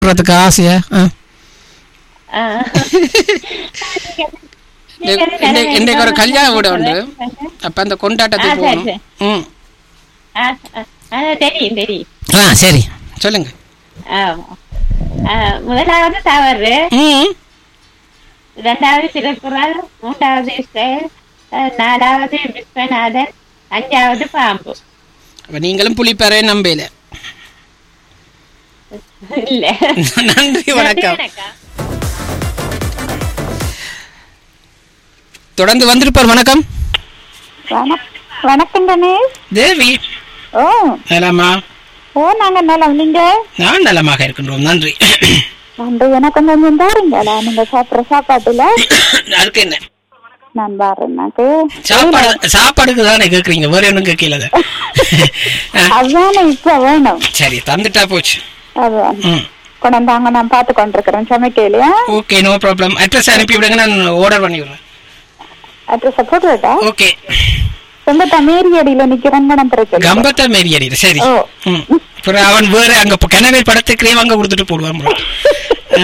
போடுறதுக்கு ஆசையா ஆ. ஆ. இந்த- இந்த- இன்றைக்கு ஒரு கல்யாண வீடு உண்டு அப்ப அந்த கொண்டாட்டத்துக்கு ஆ, சரி, போகணும் சரி. ம் ஆ, ஆ, ஆ, தெரியும் தெரியும் ஆ சரி சொல்லுங்க ஆமா. ஆ, முதலாவது தவறு ம் இரண்டாவது திருக்குறள் மூன்றாவது இஸ்ரேல் ஆ, நாலாவது விஸ்வநாதன் அஞ்சாவது பாம்பு அப்ப நீங்களும் புளிப்பறை நம்பையில இல்ல நன்றி வணக்கம் வணக்கம் தொடர்ந்து வந்திருப்பார் வணக்கம் வணக்- வணக்கம் கணேஷ் தேவி ஓ நலமா ஓ நாங்க நலம் நீங்க நான் நலமாக இருக்கின்றோம் நன்றி வந்து எனக்கு கொஞ்சம் பாருங்களா நீங்க சாப்பிடுற சாப்பாட்டுல அதுக்கு என்ன நான் பாருறேன் எனக்கு சாப்பாடு சாப்பாடுக்கு தானே கேக்குறீங்க வேற ஒன்றும் கேட்கல அதானே இப்ப வேணும் சரி தந்துட்டா போச்சு அதான் ம் கொண்டாங்க நான் பார்த்து கொண்டிருக்கிறேன் சமைக்கலையா ஓகே நோ ப்ராப்ளம் அட்ரஸ் அனுப்பி விடுங்க நான் ஆர்டர் பண்ணி விடுறேன் அட்ரஸ் போட்டுட்டா ஓகே சொந்த மேரியடியில நிக்கிறேன் மனம் பிரச்சனை கம்பத்தா மேரி அடிடு சரி ஓ. ம் அப்புறம் அவன் வேற அங்க இப்ப கனவே படத்துக்கு அங்க கொடுத்துட்டு போடுவான் bro. ஆ.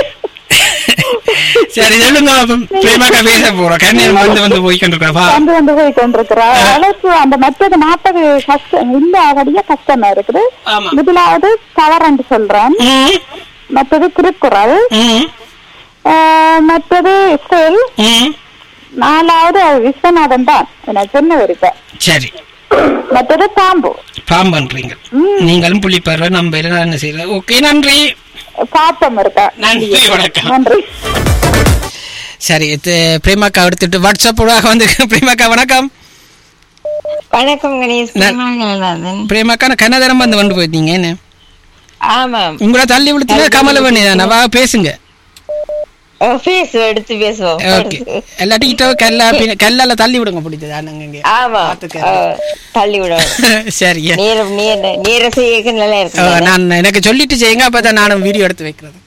சரி சொல்லுங்க அப்ப பிரேமாக்கா பேச போறோம் கண்ணீர் வந்து வந்து போய் கொண்டிருக்கா வந்து வந்து போய் கொண்டிருக்கிறா அளவுக்கு அந்த மற்றது நாற்பது கஷ்டம் இல்லாதபடியா கஷ்டமா இருக்குது ஆமா முதலாவது தவறன்று சொல்றேன் ம் மற்றது திருக்குறள் ம் ஆஹ் மற்றது இஸ்ரேல் ம் நாலாவது அது விஸ்வநாதன் தான் நான் சொன்ன வரைக்கும் சரி மற்றது பாம்பு பாம்பன்றீங்க ம். நீங்களும் புள்ளிப்பாரு நம்ம நான் என்ன செய்யறேன் ஓகே நன்றி பாப்பம் இருக்கா நன்றி வணக்கம் நன்றி சரி இது பிரேமாக்கா எடுத்துட்டு வாட்ஸ்அப் ஊடாக வந்து பிரேமாக்கா வணக்கம் வணக்கம் கணேஷ் நான்- மங்களாதன் பிரேமாக்கா நான் கன்னதரம் வந்து கொண்டு போயிட்டீங்க என்ன ஆமாம் உங்களை தள்ளி விழுத்தினா கமலவணி தானே வா பேசுங்க பேசுவோம் எடுத்து பேசுவோம் ஓகே எல்லாட்டி கிட்ட கல்லா பின்ன- கல்லால தள்ளி விடுங்க பிடிச்சது அங்க ஆமா பாத்துக்க. தள்ளி விடணும் சரியா நேரம் நேர நேர செய்ய நல்லா ஓ, இருக்கு நான் எனக்கு சொல்லிட்டு செய்யுங்க அப்பதான் நானும் வீடியோ எடுத்து வைக்கிறது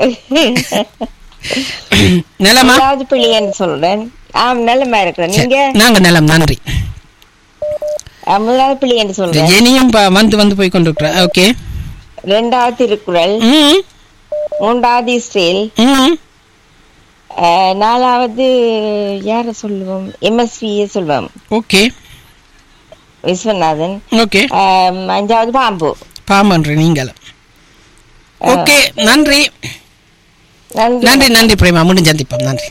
நிலமா முதலாவது பிள்ளைன்னு சொல்றேன் ஆம் நல்லமா இருக்கிறேன் சரி, நீங்க நாங்க நிலம் நன்றி ஆ, முதலாவது பிள்ளைன்னு இந்த சொல்றேன் இனியும் ப- வந்து வந்து போய் கொண்டிருக்கிறேன் ஓகே ரெண்டாவது திருக்குறள் ம் மூன்றாவது இஸ்ரேல் ம் ஆ, நாலாவது யார சொல்லுவோம் எம்எஸ்வி சொல்லுவோம் ஓகே விஸ்வநாதன் ஓகே ஆ, அஞ்சாவது பாம்பு பாமன்றி நீங்களும் ஓகே நன்றி நன்றி நன்றி நன்றி பிரேமா முடிஞ்சு சந்திப்போம் நன்றி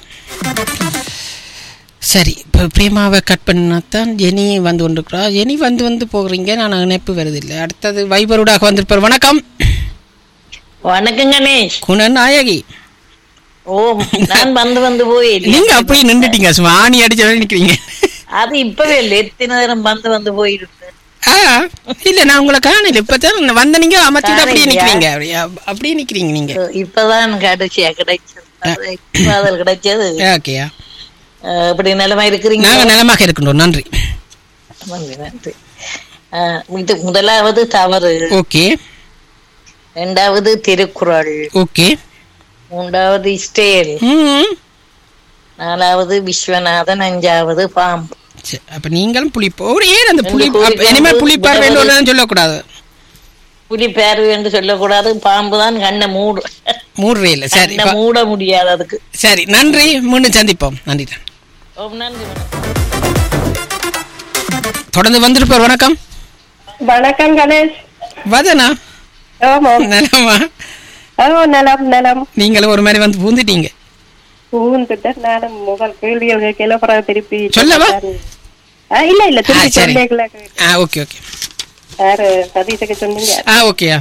சரி இப்போ பிரேமாவை கட் பண்ணாதான் ஜெனி வந்து கொண்டிருக்கிறா ஜெனி வந்து வந்து போகிறீங்க நான் நினைப்பு வருதில்லை அடுத்தது வைபருடாக வந்திருப்பார் வணக்கம் வணக்கம் கணேஷ் குணன் நாயகி ஓ நான் வந்து வந்து போய் நீங்க அப்படி நின்றுட்டீங்க சும்மா ஆணி அடிச்ச வரை நிக்கிறீங்க அது இப்பவே இல்லை எத்தனை நேரம் வந்து வந்து போயிருக்கு ஆ இல்ல நான் உங்களை காணல இப்பதான் வந்த நீங்க அமைச்சிட்டு அப்படியே காணலையா? நிக்கிறீங்க அப்படியே அப்படியே நிக்கிறீங்க நீங்க இப்பதான் கடைசியா கிடைச்சது அது இப்ப அதில் கிடைச்சது ஓகேயா அஹ், இப்படி நிலைமை இருக்கிறீங்க நாங்க நலமாக இருக்கின்றோம் நன்றி நன்றி நன்றி அஹ், இது முதலாவது தவறு ஓகே இரண்டாவது திருக்குறள் ஓகே மூன்றாவது இஸ்டேல் ம் நாலாவது விஸ்வநாதன் அஞ்சாவது பாம்பு சரி, அப்ப நீங்களும் புளிப்பு ஒரு ஏன் அந்த புளி ரெண்டு அப்ப இனிமே கோழி புளிப்பார் விதவை- வேண்டும் சொல்லக்கூடாது புலி பேரு என்று சொல்லக்கூடாது பாம்பு தான் கண்ணை மூடு மூடுறே இல்ல சரி கண்ணை பா- மூட முடியாது அதுக்கு சரி நன்றி மீண்டும் சந்திப்போம் நன்றி ஓம் நன்றி வணக்கம். தொடர்ந்து வந்திருப்பார் வணக்கம் வணக்கம் கணேஷ் வதனா ஆமா நலமா ஓ நலம் நலம் நீங்களும் ஒரு மாதிரி வந்து பூந்துட்டீங்க பூந்துட்டு நானும் முதல் கேள்விகள் கேட்கல அப்புறம் திருப்பி சொல்லவா? ஆ, இல்ல இல்ல திருப்பி ஆ, சரி. சொன்னீங்களா ஆ ஓகே ஓகே யாரு சதீஷுக்கு சொன்னீங்க ஆ ஓகேயா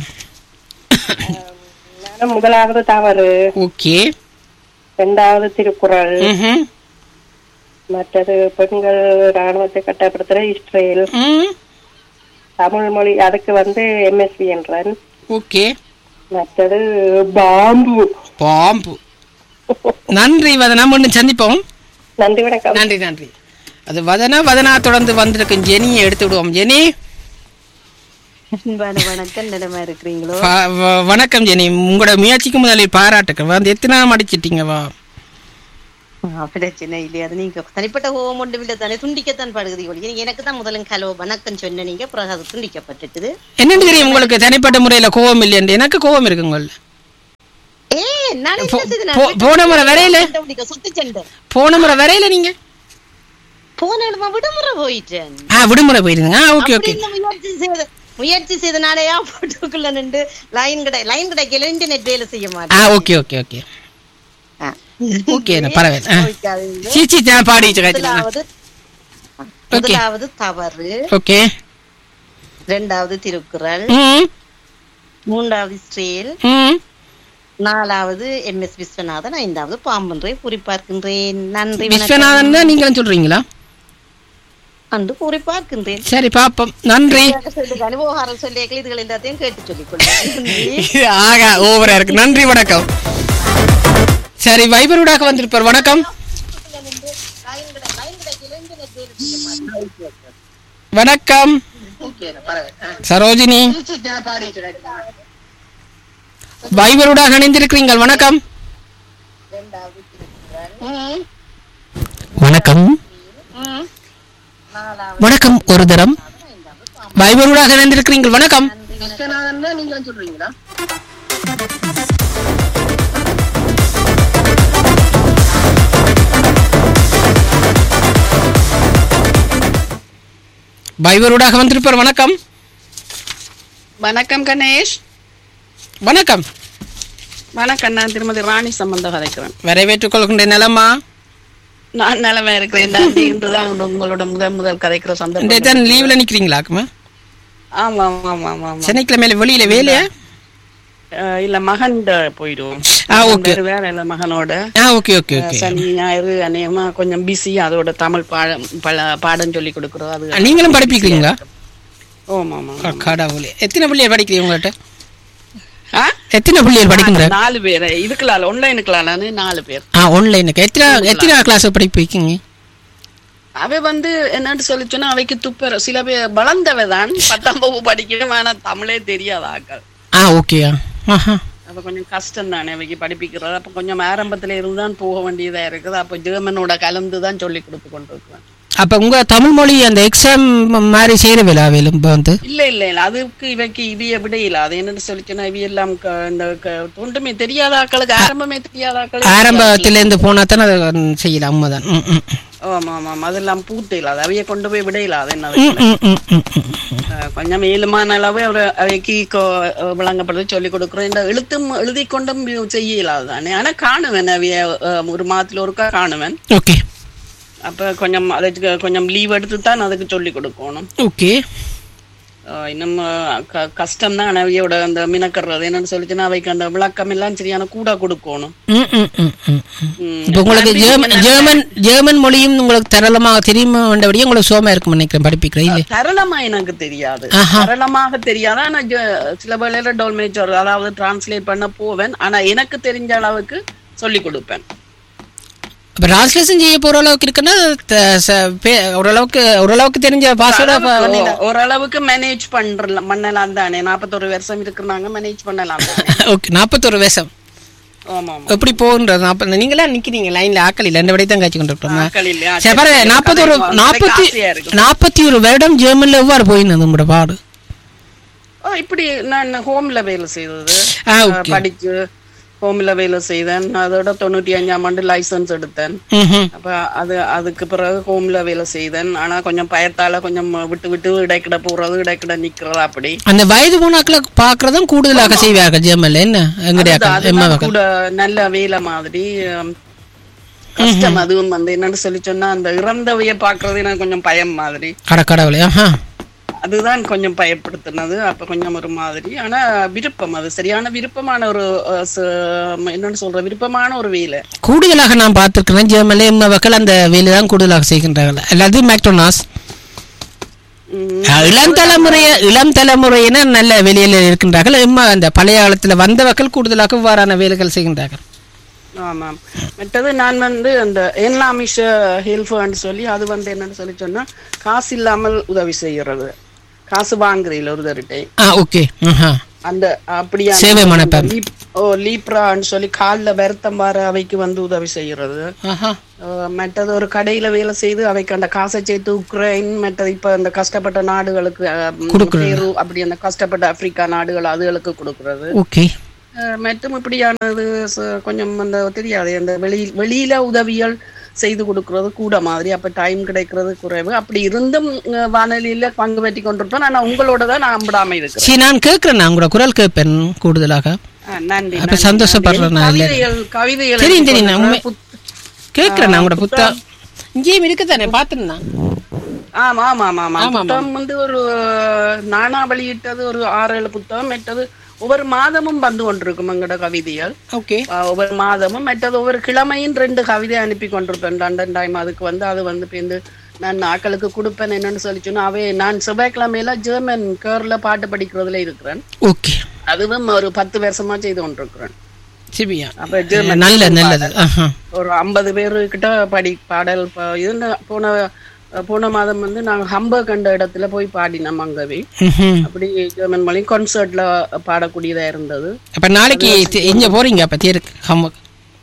நானும் முதலாவது தவறு ஓகே இரண்டாவது திருக்குறள் ம்ஹும். மற்றது பெண்கள் ராணுவத்தை கட்டப்படுத்துற இஸ்ரேல் ம் தமிழ் மொழி அதுக்கு வந்து எம்எஸ்வி என்றன் ஓகே மற்றது பாம்பு பாம்பு நன்றி வதனா மீண்டும் சந்திப்போம் நன்றி வணக்கம் நன்றி நன்றி அது வதனா வதனா தொடர்ந்து வந்திருக்கும் ஜெனியை எடுத்து விடுவோம் ஜெனி அன்பான வணக்கம் நிலமா இருக்கிறீங்களோ வ- வ- வணக்கம் ஜெனி உங்களோட முயற்சிக்கு முதலில் பாராட்டுக்கள் வந்து எத்தனை நாள் அடிச்சிட்டீங்க வா ஆ, பிரச்சனை இல்லையா அது நீங்க தனிப்பட்ட கோபம் ஒன்றும் இல்லை தானே துண்டிக்கத்தான் படுகுது ஒழிய எனக்கு தான் முதல்ல ஹலோ வணக்கம் சொன்ன நீங்க பிறகு அது துண்டிக்கப்பட்டுட்டுது என்னன்னு தெரியும் உங்களுக்கு தனிப்பட்ட முறையில் கோபம் இல்லையண்டு எனக்கு கோபம் இருக்கு உங்கள வரையேன் நான் என்ன போ- செய்தேன்? போ- போன முறை வரையில? சண்டை பிடிக்க, சொத்து சண்டை போன முறை வரையில நீங்க போன இடமா விடுமுறை போயிட்டேன் ஆ விடுமுறை போயிருந்தீங்க ஆ ஓகே அப்படி ஓகே இந்த முயற்சி செய்த முயற்சி செய்தனாலயா போட்டுக்குள்ள நின்று லைன் கடை லைன் கிடைக்கல இன்டர்நெட் வேலை செய்ய ஆ மாட்டேன் ஓகே ஓகே ஓகே ஆ. ஓகே பரவாயில்ல ஆ. போய்க்காதீங்க. சீச்சி நான் பாடி வச்சுக்கிறேன் முதலாவது முதலாவது தவறு ஓகே இரண்டாவது திருக்குறள் ம் மூன்றாவது ஸ்ரேல் ம் நாலாவது எம் எஸ் விஸ்வநாதன் ஐந்தாவது பாம்பன்றை குறிப்பார்க்கின்றேன் நன்றி வணக்கம். விஸ்வநாதன் தான் நீங்களும் சொல்றீங்களா அன்று குறிப்பார்க்கின்றேன் சரி பாப்போம் நன்றி சொல்லுங்க அனுபவகாரம் சொல்லி இதுகள் எல்லாத்தையும் கேட்டு சொல்லிக் கொள்ளுங்க ஆகா ஓவரா இருக்கு நன்றி வணக்கம் சரி வைபரூடாக வந்திருப்பார் வணக்கம் வணக்கம் சரோஜினி வைபரூடாக இணைந்திருக்கிறீங்கள் வணக்கம் வணக்கம் வணக்கம் ஒரு தரம் வைபரூடாக இணைந்திருக்கிறீங்கள் வணக்கம் வைபரூடாக வந்திருப்பார் வணக்கம் வணக்கம் கணேஷ் வணக்கம் வணக்கம் நான் திருமதி ராணி சம்பந்தம் கதைக்கிறேன் வரவேற்றுக் கொள்கின்ற நிலமா நான் நிலைமை இருக்கிறேன் நன்றி இன்றுதான் உங்களோட முதல் முதல் கதைக்கிற இன்றைய சந்தர்ப்பம் தான் லீவ்ல நிக்கிறீங்களாக்குமா ஆமா ஆமா ஆமா ஆமா ஆமா சனிக்கிழமையில வெளியில வேலையா அஹ் இல்ல மகன் போயிடுவோம் ஆ, okay. வேற வேற இல்ல மகனோட ஆ ஓகே ஓகே ஓகே சனி ஞாயிறு அநேகமா கொஞ்சம் பிஸி அதோட தமிழ் பாடம் பல பாடம் சொல்லி கொடுக்குறோம் அது நீங்களும் படிப்பிக்கிறீங்களா ஆமா ஆமா ஆ, கடவுளே எத்தனை பிள்ளையர் படிக்கிறீங்க உங்கள்கிட்ட ஆ? எத்தனை பிள்ளையர் படிக்கிற நாலு பேர் இதுக்குலால ஒன்லைனுக்குலால நாலு பேர் ஆ ஆன்லைனுக்கு எத்தனை எத்தனை கிளாஸ் படிப்பிக்கீங்க அவ வந்து என்னன்னு சொல்லி சொன்னா அவைக்கு துப்பற சில பேர் வளர்ந்தவ தான் பத்தாம் வகுப்பு படிக்கிறேன் ஆனா தமிழே தெரியாத ஆக்கள் ஆ ஓகேயா ஆஹா அப்ப கொஞ்சம் கஷ்டம் தானே அவைக்கு படிப்பிக்கிறது அப்ப கொஞ்சம் ஆரம்பத்துல இருந்து தான் போக வேண்டியதா இருக்குது அப்ப ஜெர்மனோட கலந்து தான் சொல்லி கொடுத்து கொண்டிருக்கிறேன் அப்ப உங்க தமிழ் மொழி அந்த எக்ஸாம் மாதிரி செய்யற வேலை அவையிலும் இப்போ வந்து இல்ல இல்ல இல்ல அதுக்கு இவைக்கு இவிய விட இல்ல அது என்னன்னு சொல்லிச்சுன்னா இவி எல்லாம் க- இந்த க- ஒன்றுமே தெரியாத ஆக்களுக்கு ஆரம்பமே தெரியாத ஆக்களுக்கு ஆரம்பத்துல இருந்து போனா தானே அதை செய்யலாம் உண்மைதான் ம், ம், ஆமா ஆமா ஆமா அதெல்லாம் பூர்த்தி இல்லாத அவைய கொண்டு போய் விட இல்லாத என்ன ம், ம், ம், ம், ம். அஹ் கொஞ்சம் மேலுமான அளவு அவர் அவைக்கு கொ- விளங்கப்படுத்தி சொல்லி கொடுக்குறோம் இந்த எழுத்தும் எழுதி கொண்டும் செய்ய இல்லாத தானே ஆனா காணுவேன் அவைய அஹ், ஒரு மாதத்துல ஒருக்கா காணுவேன் ஓகே அப்ப கொஞ்சம் அதுக்கு கொஞ்சம் லீவ் எடுத்து தான் அதுக்கு சொல்லி கொடுக்கணும் ஓகே அஹ் இன்னும் அஹ், க- கஷ்டம் தான் அவையோட அந்த மினக்கறது என்னன்னு சொல்லிச்சுன்னா அவைக்கு அந்த விளக்கம் எல்லாம் சரியான கூட கொடுக்கணும் ம், ம், ம், ம், ம். ம். இப்போ உங்களுக்கு ஜெர்மன் ஜெர்மன் ஜெர்மன் மொழியும் உங்களுக்கு தரளமாக தெரியுமா வேண்டபடியே உங்களுக்கு சோமா இருக்கும் நினைக்கிறேன் படிப்பிக்கிறேன் இல்லை சரளமா எனக்கு தெரியாது ஆஹா. சரளமாக தெரியாது ஆனா ஜ- சில வேளையில டோல்மேச்சர் அதாவது டிரான்ஸ்லேட் பண்ண போவேன் ஆனா எனக்கு தெரிஞ்ச அளவுக்கு சொல்லி கொடுப்பேன் இப்போ டிரான்ஸ்லேஷன் செய்ய போற அளவுக்கு இருக்குன்னா த- ச- பே- ஓரளவுக்கு ஓரளவுக்கு தெரிஞ்ச பாஸ்வேர்டா ஓ- ஓரளவுக்கு மேனேஜ் பண்றலாம் பண்ணலாம் தானே நாற்பத்தொரு வருஷம் இருக்கிறாங்க மேனேஜ் பண்ணலாம் தானே ஓகே நாற்பத்தொரு வேஷம் ஆமா ஆமா எப்படி போகுன்றது நாற்பது நீங்களா நிக்கிறீங்க லைன்ல ஆக்கள் இல்லை ரெண்டு வரை தான் காய்ச்சி கொண்டு ஆக்கள் இல்லையா? சரி பாரு சரி, நாற்பத்தொரு கதை நாற்பத்தி ஆசையா இருக்கு. நாற்பத்தி ஒரு வருடம் ஜெர்மன்ல எவ்வாறு போயிருந்தது உங்களோட பாடு ஆ, இப்படி நான் ஹோம்ல வேலை செய்தது ஆ, ஆ, okay. படிச்சு ஹோம்ல வேலை செய்தேன் அதோட தொண்ணூத்தி அஞ்சாம் ஆண்டு லைசன்ஸ் எடுத்தேன் ம்ஹும். அப்ப அது அதுக்கு பிறகு ஹோம்ல வேலை செய்தேன் ஆனா கொஞ்சம் பயத்தால கொஞ்சம் விட்டு விட்டு இடைக்கிட போறது இடைக்கிட நிக்கிறது அப்படி அந்த வயது போனாக்களை பாக்குறதும் கூடுதலாக செய்வார்கள் ஜெர்மன்ல என்ன எங்கடைய அது- அக்கா எம்மா அதுதான் மக்கள் கூட நல்ல வேலை மாதிரி ஹம், கஷ்டம் அதுவும் வந்து என்னன்னு சொல்லி சொன்னா அந்த இறந்தவைய பாக்குறது எனக்கு கொஞ்சம் பயம் மாதிரி அட கடவுளே ஆஹா அதுதான் கொஞ்சம் பயப்படுத்தினது அப்ப கொஞ்சம் ஒரு மாதிரி ஆனா விருப்பம் அது சரியான விருப்பமான ஒரு அஹ், ச- என்னன்னு சொல்ற விருப்பமான ஒரு வேலை கூடுதலாக நான் பார்த்திருக்கிறேன் ஜெர்மன்ல எம்மா மக்கள் அந்த வேலை தான் கூடுதலாக செய்கின்றார்கள் அல்லது மேக்டோனாஸ் உம், இளம் தலைமுறைய இளம் தலைமுறையினர் நல்ல வெளியில இருக்கின்றார்கள் எம்மா அந்த பழைய காலத்துல வந்தவர்கள் கூடுதலாக இவ்வாறான வேலைகள் செய்கின்றார்கள் ஆமாம் மற்றது நான் வந்து அந்த ஏன்லாமிஷ ஹெல்ஃப்னு சொல்லி அது வந்து என்னன்னு சொல்லி சொன்னா காசு இல்லாமல் உதவி செய்யறது காசு வாங்குறீல ஒரு தருட்டை ஆ ஓகே ஆஹா அந்த அப்படியா சேவை மனப்பான்மை. ஓ லீப்ரான்னு சொல்லி கால்ல வருத்தம் வர அவைக்கு வந்து உதவி செய்யறது ஆஹா அஹ் மற்றது ஒரு கடையில வேலை செய்து அவைக்கு அந்த காசை சேர்த்து உக்ரைன் மற்றது இப்ப இந்த கஷ்டப்பட்ட நாடுகளுக்கு அஹ், கொடுக்குறது. பெரு அப்படி அந்த கஷ்டப்பட்ட ஆப்பிரிக்கா நாடுகள் அதுகளுக்கு கொடுக்கறது ஓகே அஹ், மற்றும் இப்படியானது ச- கொஞ்சம் அந்த தெரியாது அந்த வெளி வெளியில உதவிகள் செய்து கொடுக்கறது கூட மாதிரி அப்ப டைம் கிடைக்கிறது குறைவு அப்படி இருந்தும் அஹ், வானொலியில பங்கு பெற்றி கொண்டிருப்பேன் ஆனா உங்களோட தான் நான் அம்பிடாம இருக்கிறேன் சரி நான் கேட்கிறேன் நான் உங்களோட குரல் கேட்பேன் கூடுதலாக அஹ், நன்றி அப்ப நன்றி, சந்தோஷப்படுறேன் நன்றி. நான் இல்ல. கவிதைகள் கவிதைகள் தெரியும், எழுதி தெரியும், நான் உண்மை- கொண்டிருக்கிறேன். கேட்கிறேன் நான் உங்களோட ஆ, புத்தகம் இங்கேயும் இருக்குதானே பார்த்துருந்தேன் ஆமா ஆமா ஆமா ஆமா ஆமா, ஆமா. புத்தகம் வந்து ஒரு நானா வெளியிட்டது ஒரு ஆறு ஏழு புத்தகம் மற்றது ஒவ்வொரு மாதமும் வந்து கொண்டிருக்கும் எங்களோட கவிதைகள் ஓகே ஆஹ் ஒவ்வொரு மாதமும் மற்றது ஒவ்வொரு கிழமையும் ரெண்டு கவிதை அனுப்பி கொண்டிருப்பேன் ரெண்டு டைம் அதுக்கு வந்து அது வந்து பேருந்து நான் ஆக்களுக்கு கொடுப்பேன் என்னன்னு சொல்லி சொன்னா அவை நான் செவ்வாய்க்கிழமையில ஜெர்மன் கேர்ல பாட்டு படிக்கிறதுல இருக்கிறேன் ஓகே அதுவும் ஒரு பத்து வருஷமா செய்து கொண்டிருக்கிறேன் சிபியா அப்ப ஜெர்மன் நல்ல நல்லது ஆஹா. ஒரு ஐம்பது பேரு கிட்ட படி பாடல் ப- இது போன போன மாதம் வந்து நாங்க ஹம்பர்க் கண்ட இடத்துல போய் பாடினோம் அங்கவே ம்ஹும். அப்படி ஜெர்மன் மொழி கான்சர்ட்ல பாடக்கூடியதா இருந்தது அப்ப நாளைக்கு தி- எங்க போறீங்க அப்ப தேருக்கு ஹம்மக்கு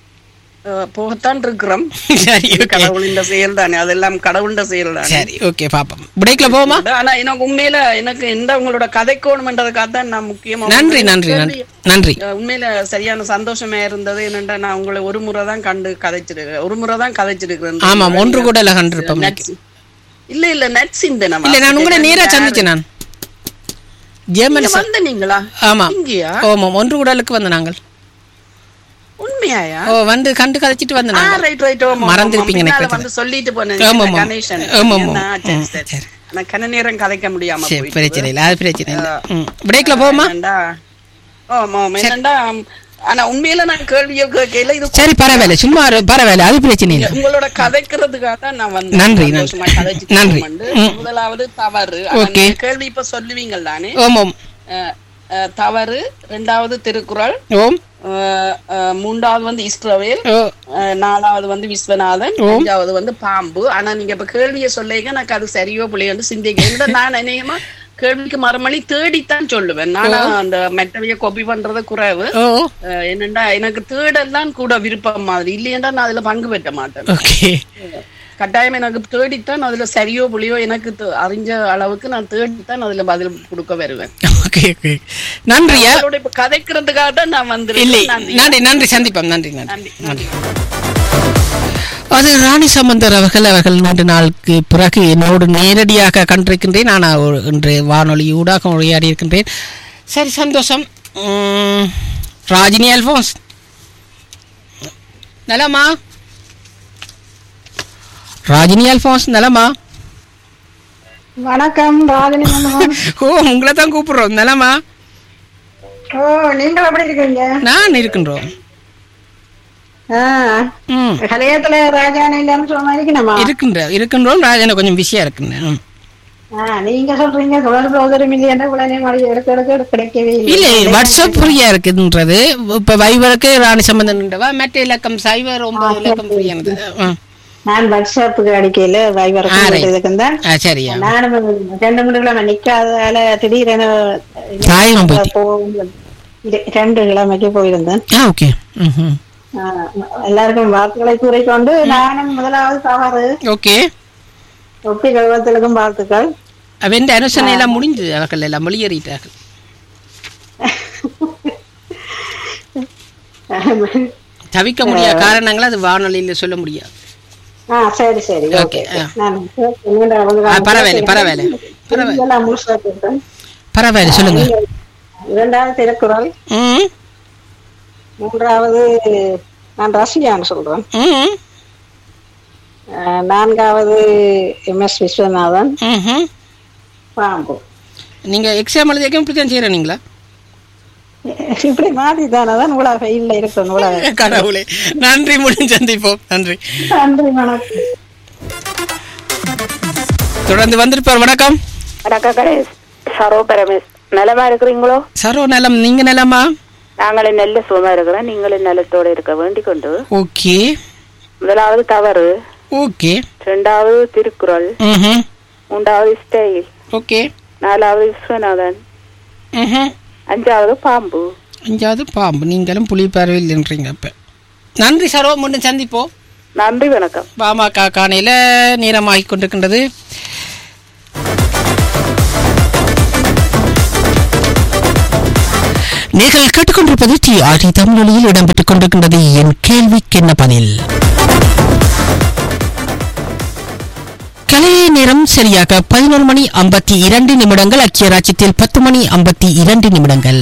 அஹ் போகத்தான் இருக்கிறோம் சரி ஓகே கடவுளின் செயல் தானே அதெல்லாம் கடவுளின் செயல் தானே சரி ஓகே பாப்போம் பிரேக்ல போவோமா ஆனா எனக்கு உண்மையில எனக்கு எந்த உங்களோட கதைக்கோணும்ன்றதுக்காக தான் நான் முக்கியமா நன்றி நன்றி நன்றி நன்றி அஹ் உண்மையில சரியான சந்தோஷமா இருந்தது என்னண்டா நான் உங்களை ஒரு முறை தான் கண்டு கதைச்சிருக்கேன் ஒரு முறை தான் கதைச்சிருக்கிறேன் ஆமாம் ஒன்று கூட இல்ல கண்டிருப்போம் நட்ஸ் இல்ல இல்ல நட்ஸ் இந்த நம்ம இல்ல நான் உங்களை நேரா சந்திச்சேன் நான் ஜெர்மன் ச- வந்து நீங்களா ஆமா இங்கயா ஆமாம் ஒன்று கூடலுக்கு வந்த நாங்கள் உண்மையாயா ஓ வந்து கண்டு கதைச்சிட்டு வந்த ஆ, நாங்கள் right, right, ஆமா, மறந்திருப்பீங்க ஆமா. எனக்கு பின்னால வந்து சொல்லிட்டு போனேன் ஆமா, இந்த ஆமா. கணேசன். ஆமா, ஆமா. ஆ, சரி, ம், சரி. சரி. ஆனா கன நேரம் கதைக்க முடியாம சரி போயிட்டு. பிரச்சனை இல்லை அது பிரச்சனை இல்லை ம் பிரேக்ல போவோமா என்னடா? ஆமா, ஆமா. என்னடா, ஆனா உண்மையில நான் கேள்வியை கேட்கல இது சரி பரவாயில்ல சும்மா இரு, பரவாயில்ல அது பிரச்சனை இல்லை உங்களோட கதைக்கிறதுக்காக தான் நான் வந்தேன் நன்றி, சந்தோஷமா நன்றி. கதைச்சிட்டு நன்றி. வந்து, ம். முதலாவது தவறு ஆனா Okay. நீங்க கேள்வி இப்ப சொல்லுவீங்க தானே ஓமம் அஹ், அஹ், தவறு ரெண்டாவது திருக்குறள் ஓம் அஹ், அஹ், மூன்றாவது வந்து இஸ்ரவேல் ஓ அஹ் நாலாவது வந்து விஸ்வநாதன் அஞ்சாவது வந்து பாம்பு ஆனா நீங்க இப்ப கேள்வியை சொல்லிங்க எனக்கு அது சரியோ பிள்ளையோன்னு சிந்திக்க என்னடா நான் அநேகமா கேள்விக்கு மறுமொழி தேடித்தான் சொல்லுவேன் நானா அந்த மெட்டவைய காப்பி பண்றது குறைவு ஓ அஹ் என்னண்டா எனக்கு தேடல் தான் கூட விருப்பம் மாதிரி இல்லையண்டா நான் அதுல பங்கு பெற்ற மாட்டேன் ஓகே கட்டாயம் எனக்கு தேடித்தான் அதுல சரியோ புளியோ எனக்கு தெ- அறிஞ்ச அளவுக்கு நான் தேடித்தான் அதுல பதில் கொடுக்க வருவேன் ஓகே ஓகே நன்றியா உங்களோட இப்ப கதைக்கிறதுக்காக தான் நான் இல்லை வந்திருக்கேன் நன்றி. நன்றி நன்றி சந்திப்போம் நன்றி நன்றி நன்றி நன்றி அது ராணி சம்பந்தர் அவர்கள் அவர்கள் நீண்ட நாளுக்கு பிறகு என்னோடு நேரடியாக கண்டிருக்கின்றேன் நான் ஒரு- இன்று வானொலி ஊடாக உரையாடி இருக்கின்றேன் சரி சந்தோஷம் உம், ராஜினி அல்போன்ஸ் நலமா ராஜினி அல்போன்ஸ் நலமா வணக்கம் ராஜினி மன்னன். ஓ உங்களை தான் கூப்பிடுறோம் நலமா ஓ நீங்கள் எப்படி இருக்கீங்க நான் இருக்கின்றோம் ஆ, ம் கலையத்துல ராஜானி இல்லைன்னு சொன்ன மாதிரி நம்ம இருக்கின்ற இருக்கின்றோம் ராஜனை கொஞ்சம் பிஸியா இருக்கின்றேன் ம். ஆ, நீங்க சொல்றீங்க தொடர்பு சோதரம் இல்லையா உடனே மறுபடியும் எடுக்க எடுக்க எடுக்க கிடைக்கவே இல்லை வாட்ஸ்அப் ஃப்ரீயா இருக்குன்றது இப்ப வைபருக்கு ராணி சம்பந்தன்டவா மற்ற இலக்கம் சைபர் ஒன்பது இலக்கம் ஃப்ரீயானது ஆ. நான் வாட்ஸ்அப்புக்கு அடிக்கையில ஆ, right. வைவரக்கும் இதுக்குந்தான் ஆ சரியா நானும் ரெண்டு மூணு கிழமை நிக்காததால திடீரென தாயகம் போயிட்டு போகும் இரு- ரெண்டு கிழமைக்கு போயிருந்தேன் ஆ ஓகே ம் ஆ, எல்லாருக்கும் வாழ்த்துக்களை கூறிக்கொண்டு நானும் முதலாவது தவறு ஓகே ஒப்பி கழுவத்திற்கும் வாழ்த்துக்கள் அவன் அனுசரணை எல்லாம் முடிஞ்சது அவர்கள் எல்லாம் வெளியேறிட்டார்கள் தவிக்க முடியாத காரணங்களை அது வானொலியில் சொல்ல முடியாது ஆ சரி சரி ஓகே, ஓகே ஆ. நான் நீண்ட அவங்க ஆ, பரவாயில்லை, பரவாயில்லை. பரவாயில்லை. இதெல்லாம் முழுசா கேட்டேன். பரவாயில்ல சொல்லுங்க இரண்டாவது திருக்குறள் ம் மூன்றாவது நான் ரஷ்யான்னு சொல்றேன் ம் ஆ, நான்காவது எம் எஸ் விஸ்வநாதன் ம் பாம்பு நீங்க எக்ஸாம் எழுதியக்கும் இப்படி தான் செய்யறீங்களா இப்படி மாறி தானே தான் உலக வெயில்ல இருக்கணும் உலக கடவுளே நன்றி முடிஞ்சு சந்திப்போம் நன்றி நன்றி வணக்கம் தொடர்ந்து வந்திருப்பார் வணக்கம் வணக்கம் கணேஷ் சரோ பரமேஷ் நலமா இருக்கிறீங்களோ சரோ நலம் நீங்க நலமா நாங்களும் நல்ல சுகமா இருக்கிறோம் நீங்களும் நலத்தோட இருக்க வேண்டிக் கொண்டு ஓகே முதலாவது தவறு ஓகே இரண்டாவது திருக்குறள் ம் மூன்றாவது ஸ்டைல் ஓகே நாலாவது விஸ்வநாதன் ம் அஞ்சாவது பாம்பு அஞ்சாவது பாம்பு நீங்களும் புலிப்பறவையில் நின்றீங்க அப்ப நன்றி சரோ மீண்டும் சந்திப்போம் நன்றி வணக்கம் பாமக காணையில நேரமாகிக் கொண்டிருக்கின்றது நீங்கள் கேட்டுக்கொண்டிருப்பது டி ஆர்டி தமிழொலியில் இடம்பெற்றுக் கொண்டிருக்கின்றது என் கேள்விக்கு என்ன பதில் கலைய நேரம் சரியாக பதினோரு மணி ஐம்பத்தி இரண்டு நிமிடங்கள் அக்கிய ராஜ்யத்தில் பத்து மணி ஐம்பத்தி இரண்டு நிமிடங்கள்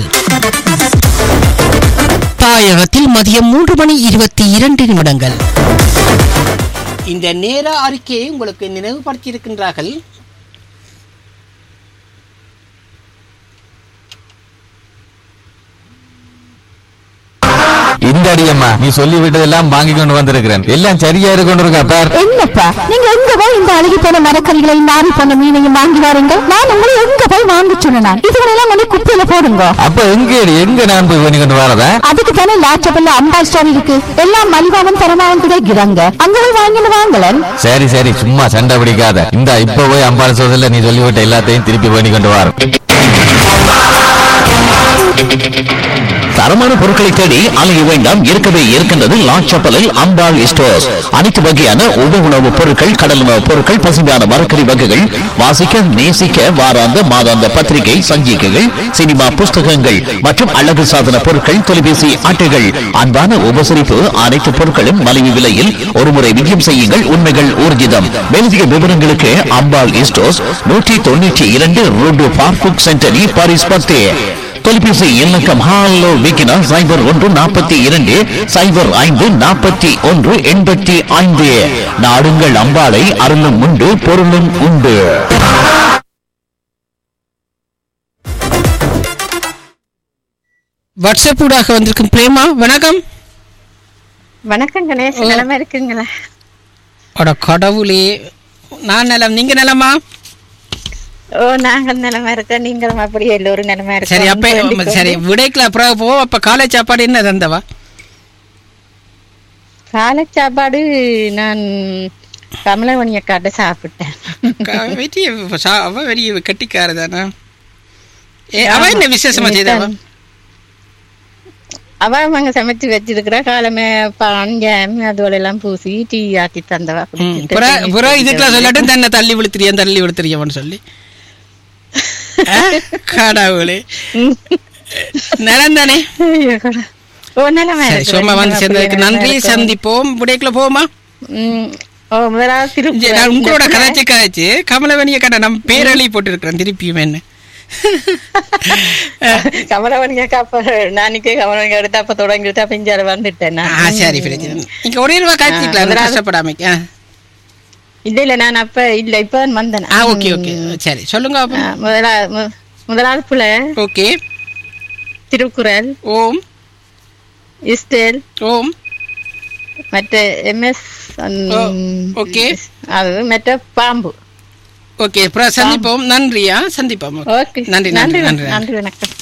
தாயகத்தில் மதியம் மூன்று மணி இருபத்தி இரண்டு நிமிடங்கள் இந்த நேர அறிக்கையை உங்களுக்கு நினைவுபடுத்தி இருக்கின்றார்கள் இந்த அடியம்மா நீ சொல்லி விட்டதெல்லாம் வாங்கி கொண்டு வந்திருக்கிறேன் எல்லாம் சரியா இருக்கு கொண்டு இருக்கா பார் என்னப்பா நீங்க எங்க போய் இந்த அழுகி போன மரக்கறிகளை நாரி போன மீனையும் வாங்கி வாருங்க நான் உங்களை எங்க போய் வாங்க சொன்னேன் இதுகளெல்லாம் கொண்டு குப்பையில போடுங்க அப்ப எங்க எங்க நான் போய் பண்ணி கொண்டு வரதா அதுக்கு தானே லாச்சபல்ல அம்பா ஸ்டோர் இருக்கு எல்லாம் மலிவாவும் தரமாவும் கிடைக்கிறாங்க அங்க போய் வாங்கிட்டு வாங்கலன் சரி சரி சும்மா சண்டை பிடிக்காத இந்த இப்ப போய் அம்பாள் சோதல நீ சொல்லிவிட்ட எல்லாத்தையும் திருப்பி பண்ணி கொண்டு வர தரமான பொருட்களை தேடி அலைய வேண்டாம் இருக்கவே இருக்கின்றது லாச்சப்பலில் அம்பாள் ஸ்டோர்ஸ் அனைத்து வகையான உப உணவுப் பொருட்கள் கடல் உணவுப் பொருட்கள் பசுமையான மரக்கறி வகைகள் வாசிக்க நேசிக்க வாராந்த மாதாந்த பத்திரிகை சஞ்சிகைகள் சினிமா புஸ்தகங்கள் மற்றும் அழகு சாதன பொருட்கள் தொலைபேசி அட்டைகள் அன்பான உபசரிப்பு அனைத்து பொருட்களும் மலிவு விலையில் ஒருமுறை விஜயம் செய்யுங்கள் உண்மைகள் ஊர்ஜிதம் மேலதிக விவரங்களுக்கு அம்பாள் ஸ்டோர்ஸ் நூற்றி தொண்ணூற்றி இரண்டு ரோடு பார்க்குக் சென்டரி பாரிஸ் பத்து தொலைபேசி இலக்கம் ஹாலோ விக்கினா சைபர் ஒன்று நாற்பத்தி இரண்டு சைபர் ஐந்து நாற்பத்தி ஒன்று எண்பத்தி ஐந்து நாடுங்கள் அம்பாளை அருளும் உண்டு பொருளும் உண்டு வாட்ஸ்அப் ஊடாக வந்திருக்கும் பிரேமா வணக்கம் வணக்கம் கணேஷ் ஓ. நிலமா இருக்குங்களா அட கடவுளே நான் நலம் நீங்க நலமா ஓ நாங்கள் நிலமா இருக்கோம் நீங்களும் அப்படியே எல்லோரும் நிலமா இருக்கோம் சரி அப்ப வேண்டிக் சரி கொண்டு விடைக்கல அப்புறம் போ அப்ப காலை சாப்பாடு என்ன தந்தவா காலை சாப்பாடு நான் கமலவணி அக்காட்ட சாப்பிட்டேன் க- வெற்றி சா- அவ பெரிய கட்டிக்கார தானே ஏ அவ என்ன விசேஷமா செய்தவா அவ அவங்க சமைச்சு வச்சிருக்கிறா காலமே பஞ்சாயம் அதோட எல்லாம் பூசி டீ ஆக்கி தந்தவா குடிச்சிட்டு புற tennis புற களிக்க இதுக்கெல்லாம் வேண்டிய- சொல்லாட்டும் தன்னை தள்ளி விழுத்துறியன் தள்ளி விழுத்துறியவன்னு சொல்லி ஆ? கடவுளே நலம் தானே ஐயோ, கடவுளே. ஓ நிலமா சரி சும்மா வந்து சேர்ந்ததுக்கு நன்றி சந்திப்போம் விடைக்குள்ள போமா ஓ முதலாவது திருப்பி நான் உங்களோட கதைச்சு கதைச்சு கமலவணிய கடை நம்ம பேரழி போட்டு திருப்பியும் என்ன கமலவணி அக்கா அப்ப நாளைக்கே கமலவணி எடுத்து அப்ப தொடங்கிட்டு அப்ப இஞ்சால வந்துட்டேன் நான். ஆ சரி பிரச்சனை நீங்க ஒரே ரூபா காய்ச்சிக்கலாம் முதலாவது- கஷ்டப்படாம ஆ. இல்ல இல்ல நான் அப்ப இல்ல இப்ப தான் வந்தேன் ஆ ஓகே ஓகே சரி சொல்லுங்க அப்ப. ஆ, முதலா- மு- முதலாவது புல ஓகே திருக்குறள் ஓம் இஸ்டேல் ஓம் மற்ற எம்எஸ் ஓகே அது மற்ற பாம்பு ஓகே அப்புறம் சந்திப்போம் நன்றியா சந்திப்போம் ஓகே நன்றி நன்றி நன்றி நன்றி வணக்கம்